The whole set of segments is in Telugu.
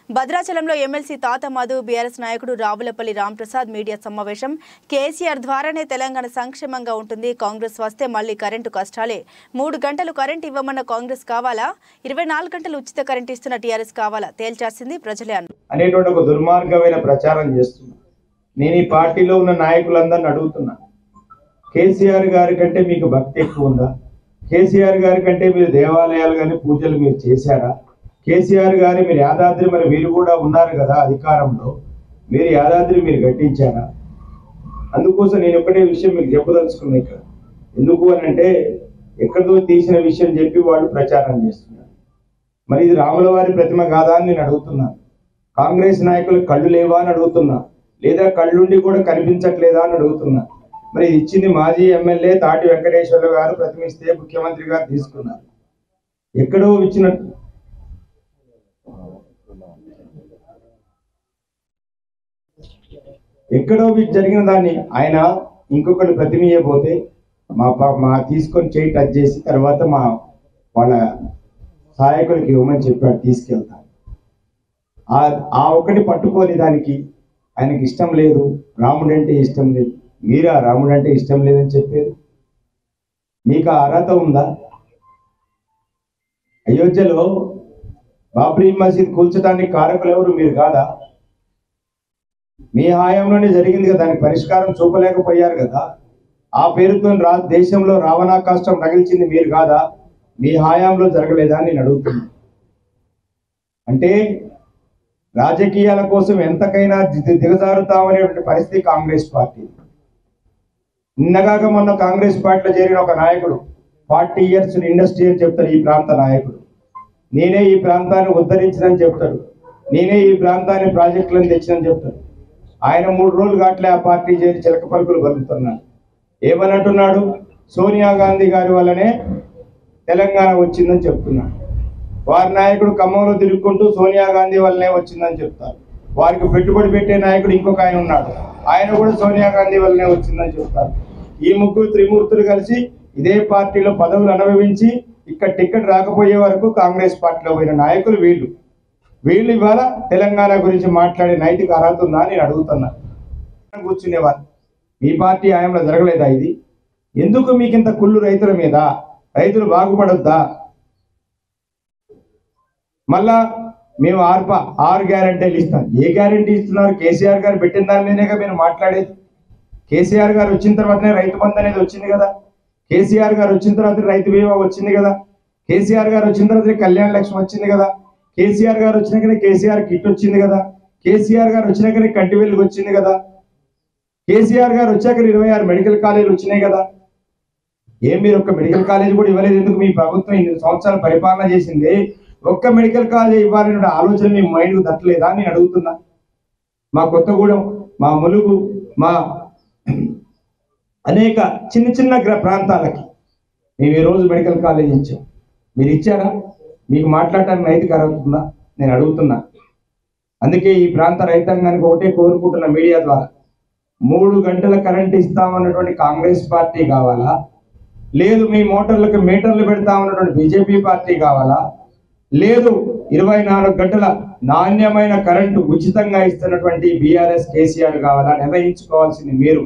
భద్రాచలంలో ఎమ్మెల్సీ తాత మధు బీఆర్ఎస్ నాయకుడు రావులపల్లి రాంప్రసాద్ మీడియా సమావేశం కేసీఆర్ ద్వారానే తెలంగాణ సంక్షేమంగా ఉంటుంది కాంగ్రెస్ వస్తే మళ్లీ కరెంటు కష్టాలే మూడు గంటలు కరెంట్ ఇవ్వమన్న కాంగ్రెస్ కావాలా ఇరవై నాలుగు గంటలు ఉచిత కరెంట్ ఇస్తున్న టీఆర్ఎస్ కావాలా తేల్చాల్సింది ప్రజలే అన్నారు అనేటువంటి ఒక దుర్మార్గమైన ప్రచారం చేస్తున్నా నేను ఈ పార్టీలో ఉన్న నాయకులందరిని అడుగుతున్నా కేసీఆర్ గారి కంటే మీకు భక్తి ఎక్కువ ఉందా కేసీఆర్ గారి కంటే మీరు దేవాలయాలు కానీ పూజలు మీరు చేశారా కేసీఆర్ గారి మీరు యాదాద్రి మరి మీరు కూడా ఉన్నారు కదా అధికారంలో మీరు యాదాద్రి మీరు గట్టించారా అందుకోసం నేను ఒకటే విషయం మీకు చెప్పదలుచుకున్నా ఇక్కడ ఎందుకు అని అంటే ఎక్కడితో తీసిన విషయం చెప్పి వాళ్ళు ప్రచారం చేస్తున్నారు మరి ఇది రాముల వారి ప్రతిమ కాదా అని నేను అడుగుతున్నాను కాంగ్రెస్ నాయకులు కళ్ళు లేవా అని అడుగుతున్నా లేదా కళ్ళుండి కూడా కనిపించట్లేదా అని అడుగుతున్నా మరి ఇది ఇచ్చింది మాజీ ఎమ్మెల్యే తాటి వెంకటేశ్వర్లు గారు ప్రతిమిస్తే ముఖ్యమంత్రి గారు తీసుకున్నారు ఎక్కడో ఇచ్చినట్టు ఎక్కడో వీటి జరిగిన దాన్ని ఆయన ఇంకొకరు ప్రతిమీయబోతే మా పా- మా తీసుకొని చేయి టచ్ చేసి తర్వాత మా వాళ్ళ సహాయకులకి ఇవ్వమని చెప్పాడు తీసుకెళ్తాను ఆ ఆ ఒకటి పట్టుకొని దానికి ఆయనకి ఇష్టం లేదు రాముడు అంటే ఇష్టం లేదు మీరా రాముడు అంటే ఇష్టం లేదని చెప్పేది మీకు ఆ అర్హత ఉందా అయోధ్యలో బాబ్రీ మసీద్ కూల్చడానికి కారకులు ఎవరు మీరు కాదా మీ హయాంలోనే జరిగింది కదా దానికి పరిష్కారం చూపలేకపోయారు కదా ఆ పేరుతో రా దేశంలో రావణాకాష్టం రగిల్చింది మీరు కాదా మీ హయాంలో జరగలేదా అని నేను అడుగుతున్నాను అంటే రాజకీయాల కోసం ఎంతకైనా ది- దిగజారుతామనేటువంటి పరిస్థితి కాంగ్రెస్ పార్టీ నిన్నగాక మొన్న కాంగ్రెస్ పార్టీలో చేరిన ఒక నాయకుడు ఫార్టీ ఇయర్స్ ఇండస్ట్రీ అని చెప్తాడు ఈ ప్రాంత నాయకుడు నేనే ఈ ప్రాంతాన్ని ఉద్ధరించినని చెప్తాడు నేనే ఈ ప్రాంతాన్ని ప్రాజెక్టులను తెచ్చినని చెప్తాడు ఆయన మూడు రోజులు కాట్లే ఆ పార్టీ చేరి చిలక పలుకులు పలుకుతున్నాడు ఏమని అంటున్నాడు సోనియా గాంధీ గారి వల్లనే తెలంగాణ వచ్చిందని చెప్తున్నాడు వారి నాయకుడు ఖమ్మంలో తిరుగుకుంటూ సోనియా గాంధీ వల్లనే వచ్చిందని చెప్తారు వారికి పెట్టుబడి పెట్టే నాయకుడు ఇంకొక ఆయన ఉన్నాడు ఆయన కూడా సోనియా గాంధీ వల్లనే వచ్చిందని చెప్తారు ఈ ముగ్గురు త్రిమూర్తులు కలిసి ఇదే పార్టీలో పదవులు అనుభవించి ఇక్కడ టికెట్ రాకపోయే వరకు కాంగ్రెస్ పార్టీలో పోయిన నాయకులు వీళ్ళు వీళ్ళు ఇవాళ తెలంగాణ గురించి మాట్లాడే నైతిక అర్హత ఉందా అని నేను అడుగుతున్నా కూర్చునేవారు మీ పార్టీ ఆయంలో జరగలేదా ఇది ఎందుకు మీకు ఇంత కుళ్ళు రైతుల మీద రైతులు బాగుపడొద్దా మళ్ళా మేము ఆర్ప ఆరు గ్యారంటీలు ఇస్తాం ఏ గ్యారంటీ ఇస్తున్నారు కేసీఆర్ గారు పెట్టిన దాని మీదనే మీరు మాట్లాడేది కేసీఆర్ గారు వచ్చిన తర్వాతనే రైతు బంధు అనేది వచ్చింది కదా కేసీఆర్ గారు వచ్చిన తర్వాత రైతు బీమా వచ్చింది కదా కేసీఆర్ గారు వచ్చిన తర్వాత కళ్యాణ లక్ష్మి వచ్చింది కదా కేసీఆర్ గారు వచ్చినాకనే కేసీఆర్ కిట్ వచ్చింది కదా కేసీఆర్ గారు వచ్చినాకనే కంటి వెలుగు వచ్చింది కదా కేసీఆర్ గారు వచ్చాక ఇరవై ఆరు మెడికల్ కాలేజీలు వచ్చినాయి కదా ఏం మీరు ఒక్క మెడికల్ కాలేజ్ కూడా ఇవ్వలేదు ఎందుకు మీ ప్రభుత్వం ఇన్ని సంవత్సరాలు పరిపాలన చేసింది ఒక్క మెడికల్ కాలేజ్ ఇవ్వాలనే ఆలోచన మీ మైండ్కు తట్టలేదా అని నేను అడుగుతున్నా మా కొత్తగూడెం మా ములుగు మా అనేక చిన్న చిన్న గ్ర ప్రాంతాలకి మేము ఈ రోజు మెడికల్ కాలేజ్ ఇచ్చాం మీరు ఇచ్చారా మీకు మాట్లాడటానికి నైతిక అర్హత ఉందా నేను అడుగుతున్నా అందుకే ఈ ప్రాంత రైతాంగానికి ఒకటే కోరుకుంటున్న మీడియా ద్వారా మూడు గంటల కరెంట్ ఇస్తామన్నటువంటి కాంగ్రెస్ పార్టీ కావాలా లేదు మీ మోటార్లకు మీటర్లు పెడతామన్నటువంటి బీజేపీ పార్టీ కావాలా లేదు ఇరవై నాలుగు గంటల నాణ్యమైన కరెంటు ఉచితంగా ఇస్తున్నటువంటి బీఆర్ఎస్ కేసీఆర్ కావాలా నిర్ణయించుకోవాల్సింది మీరు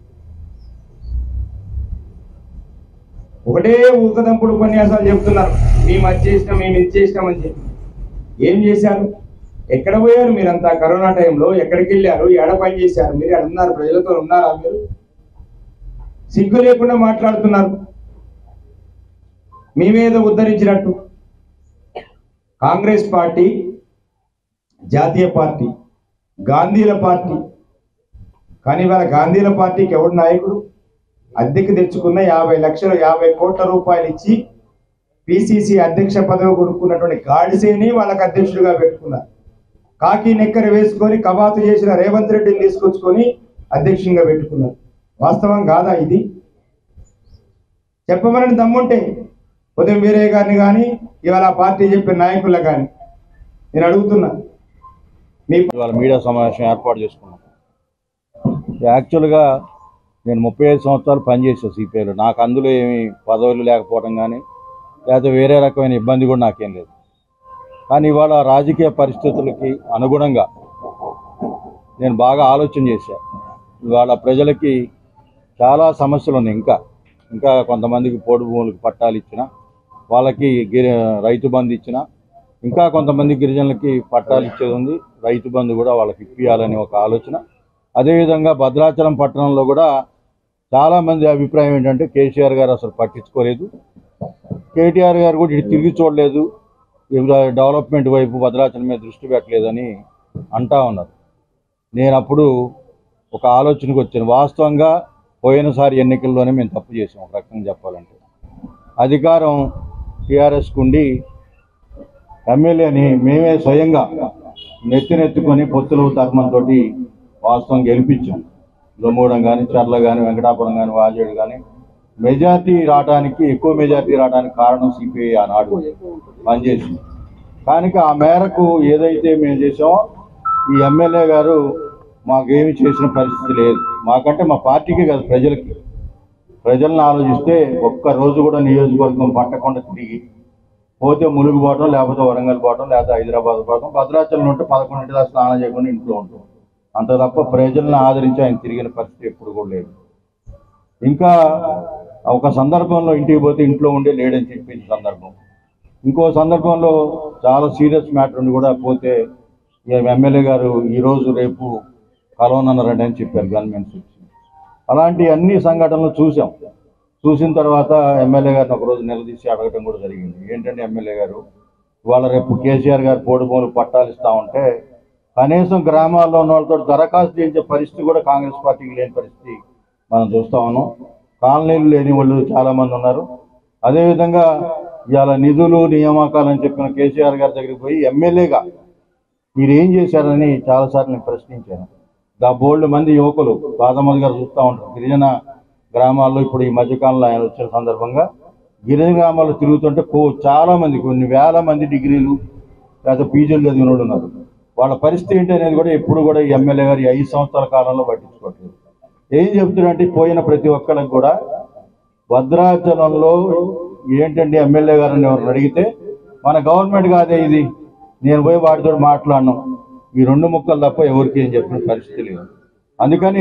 ఒకటే ఊకదంపుడు ఉపన్యాసాలు చెప్తున్నారు మేము అది చేసినాం మేము ఇది చేసినామని చెప్పి ఏం చేశారు ఎక్కడ పోయారు మీరంతా కరోనా టైంలో ఎక్కడికి వెళ్ళారు ఎడ పని చేశారు మీరు ఎక్కడ ఉన్నారు ప్రజలతో ఉన్నారా మీరు సిగ్గు లేకుండా మాట్లాడుతున్నారు మేమేదో ఉద్ధరించినట్టు కాంగ్రెస్ పార్టీ జాతీయ పార్టీ గాంధీల పార్టీ కానీ ఇవాళ గాంధీల పార్టీకి ఎవడు నాయకుడు అద్దెకు తెచ్చుకున్న యాభై లక్షలు యాభై కోట్ల రూపాయలు ఇచ్చి పిసిసి అధ్యక్ష పదవి కొనుక్కున్నటువంటి గాడిసేని వాళ్ళకి అధ్యక్షుడిగా పెట్టుకున్నారు కాకి నెక్కర వేసుకొని కవాతు చేసిన రేవంత్ రెడ్డిని తీసుకొచ్చుకొని అధ్యక్షునిగా పెట్టుకున్నారు వాస్తవం కాదా ఇది చెప్పమని దమ్ముంటే ఉదయం వీరయ్య గారిని కానీ ఇవాళ ఆ పార్టీ చెప్పిన నాయకుల కానీ నేను అడుగుతున్నా మీ ఇవాళ మీడియా సమావేశం ఏర్పాటు చేసుకున్నాం యాక్చువల్గా నేను ముప్పై ఐదు సంవత్సరాలు పనిచేసాను సిపిఐలో నాకు అందులో ఏమి పదవులు లేకపోవడం కానీ లేకపోతే వేరే రకమైన ఇబ్బంది కూడా నాకేం లేదు కానీ ఇవాళ రాజకీయ పరిస్థితులకి అనుగుణంగా నేను బాగా ఆలోచన చేశా ఇవాళ ప్రజలకి చాలా సమస్యలు ఉన్నాయి ఇంకా ఇంకా కొంతమందికి పోడు భూములకు పట్టాలు ఇచ్చిన వాళ్ళకి గిరి రైతు బంధు ఇచ్చిన ఇంకా కొంతమంది గిరిజనులకి పట్టాలు ఇచ్చేది ఉంది రైతు బంధు కూడా వాళ్ళకి ఇప్పియాలని ఒక ఆలోచన అదేవిధంగా భద్రాచలం పట్టణంలో కూడా చాలామంది అభిప్రాయం ఏంటంటే కేసీఆర్ గారు అసలు పట్టించుకోలేదు కేటీఆర్ గారు కూడా ఇటు తిరిగి చూడలేదు ఇవాళ డెవలప్మెంట్ వైపు భద్రాచలం మీద దృష్టి పెట్టలేదని అంటా ఉన్నారు నేను అప్పుడు ఒక ఆలోచనకు వచ్చాను వాస్తవంగా పోయినసారి ఎన్నికల్లోనే మేము తప్పు చేసాం ఒక రకంగా చెప్పాలంటే అధికారం టీఆర్ఎస్కు ఉండి ఎమ్మెల్యేని మేమే స్వయంగా నెత్తినెత్తుకొని పొత్తుల ధర్మంతో వాస్తవం గెలిపించాం దుమ్మూడం కానీ చర్ల కానీ వెంకటాపురం కానీ వాజేడు కానీ మెజార్టీ రావడానికి ఎక్కువ మెజార్టీ రావడానికి కారణం సిపిఐ ఆనాడు పనిచేసింది కానీ ఆ మేరకు ఏదైతే మేము చేసామో ఈ ఎమ్మెల్యే గారు మాకేమి చేసిన పరిస్థితి లేదు మాకంటే మా పార్టీకి కాదు ప్రజలకి ప్రజలను ఆలోచిస్తే ఒక్క రోజు కూడా నియోజకవర్గం పట్టకుండా తిరిగి పోతే ములుగు పోవటం లేకపోతే వరంగల్ పోవటం లేకపోతే హైదరాబాద్ పోవటం భద్రాచలం ఉంటే పదకొండింటి దాకా స్నానం చేయకుండా ఇంట్లో ఉంటాం అంత తప్ప ప్రజలను ఆదరించి ఆయన తిరిగిన పరిస్థితి ఎప్పుడు కూడా లేదు ఇంకా ఒక సందర్భంలో ఇంటికి పోతే ఇంట్లో ఉండే లేడని చెప్పించిన సందర్భం ఇంకో సందర్భంలో చాలా సీరియస్ మ్యాటర్ ఉండి కూడా పోతే ఇక ఎమ్మెల్యే గారు ఈరోజు రేపు కలవనన్నారండి అని చెప్పారు గవర్నమెంట్ వచ్చి అలాంటి అన్ని సంఘటనలు చూసాం చూసిన తర్వాత ఎమ్మెల్యే గారిని ఒకరోజు నిలదీసి అడగటం కూడా జరిగింది ఏంటంటే ఎమ్మెల్యే గారు ఇవాళ రేపు కేసీఆర్ గారు పోడుమూలు పట్టాలు ఇస్తా ఉంటే కనీసం గ్రామాల్లో ఉన్న వాళ్ళతో దరఖాస్తు చేయించే పరిస్థితి కూడా కాంగ్రెస్ పార్టీకి లేని పరిస్థితి మనం చూస్తా ఉన్నాం కాలనీలు లేని వాళ్ళు చాలా మంది ఉన్నారు అదేవిధంగా ఇవాళ నిధులు నియామకాలు అని చెప్పిన కేసీఆర్ గారి దగ్గరికి పోయి ఎమ్మెల్యేగా మీరు ఏం చేశారని చాలాసార్లు నేను ప్రశ్నించాను దా బోల్డ్ మంది యువకులు బాదమది గారు చూస్తూ ఉంటారు గిరిజన గ్రామాల్లో ఇప్పుడు ఈ మధ్యకాలంలో ఆయన వచ్చిన సందర్భంగా గిరిజన గ్రామాల్లో తిరుగుతుంటే కో చాలా మంది కొన్ని వేల మంది డిగ్రీలు లేదా పీజీలు చదివిన వాళ్ళు ఉన్నారు వాళ్ళ పరిస్థితి ఏంటి అనేది కూడా ఎప్పుడు కూడా ఈ ఎమ్మెల్యే గారు ఈ ఐదు సంవత్సరాల కాలంలో పట్టించుకోవట్లేదు ఏం చెప్తున్నారంటే పోయిన ప్రతి ఒక్కరికి కూడా భద్రాచలంలో ఏంటండి ఎమ్మెల్యే గారిని ఎవరిని అడిగితే మన గవర్నమెంట్ కాదే ఇది నేను పోయి వాటితో మాట్లాడను ఈ రెండు ముక్కలు తప్ప ఎవరికి ఏం చెప్పిన పరిస్థితి లేదు అందుకని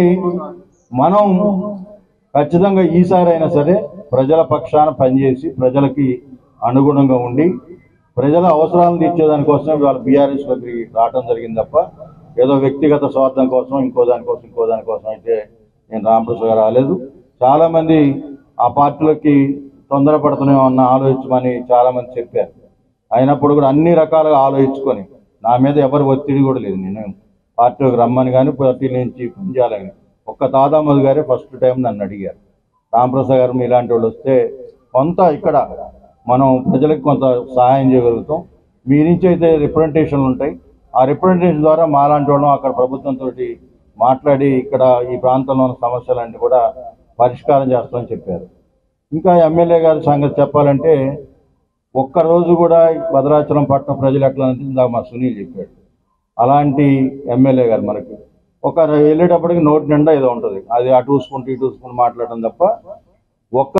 మనం ఖచ్చితంగా ఈసారి అయినా సరే ప్రజల పక్షాన పనిచేసి ప్రజలకి అనుగుణంగా ఉండి ప్రజల అవసరాలను తీర్చేదానికోసం ఇవాళ బీఆర్ఎస్ దగ్గరికి రావడం జరిగింది తప్ప ఏదో వ్యక్తిగత స్వార్థం కోసం ఇంకో దానికోసం ఇంకో దానికోసం అయితే నేను రామకృష్ణ రాలేదు చాలా మంది ఆ పార్టీలోకి తొందరపడుతున్నాం అన్న ఆలోచించమని చాలా మంది చెప్పారు అయినప్పుడు కూడా అన్ని రకాలుగా ఆలోచించుకొని నా మీద ఎవరు ఒత్తిడి కూడా లేదు నేను పార్టీలోకి రమ్మని కానీ పార్టీ నుంచి పనిచేయాలని ఒక్క తాదామధు గారే ఫస్ట్ టైం నన్ను అడిగారు రామప్రసాద్ గారు ఇలాంటి వాళ్ళు వస్తే కొంత ఇక్కడ మనం ప్రజలకు కొంత సహాయం చేయగలుగుతాం మీ నుంచి అయితే రిప్రజెంటేషన్లు ఉంటాయి ఆ రిప్రజెంటేషన్ ద్వారా మాలాంటి వాళ్ళం అక్కడ ప్రభుత్వంతో మాట్లాడి ఇక్కడ ఈ ప్రాంతంలో ఉన్న సమస్యలన్నీ కూడా పరిష్కారం చేస్తామని చెప్పారు ఇంకా ఎమ్మెల్యే గారి సంగతి చెప్పాలంటే ఒక్క రోజు కూడా భద్రాచలం పట్టణ ప్రజలు ఎట్లా అంటే ఇందాక మా సునీల్ చెప్పాడు అలాంటి ఎమ్మెల్యే గారు మనకి ఒక వెళ్ళేటప్పటికి నోటి నిండా ఏదో ఉంటుంది అది అటు చూసుకుంటూ ఇటు చూసుకుంటూ మాట్లాడడం తప్ప ఒక్క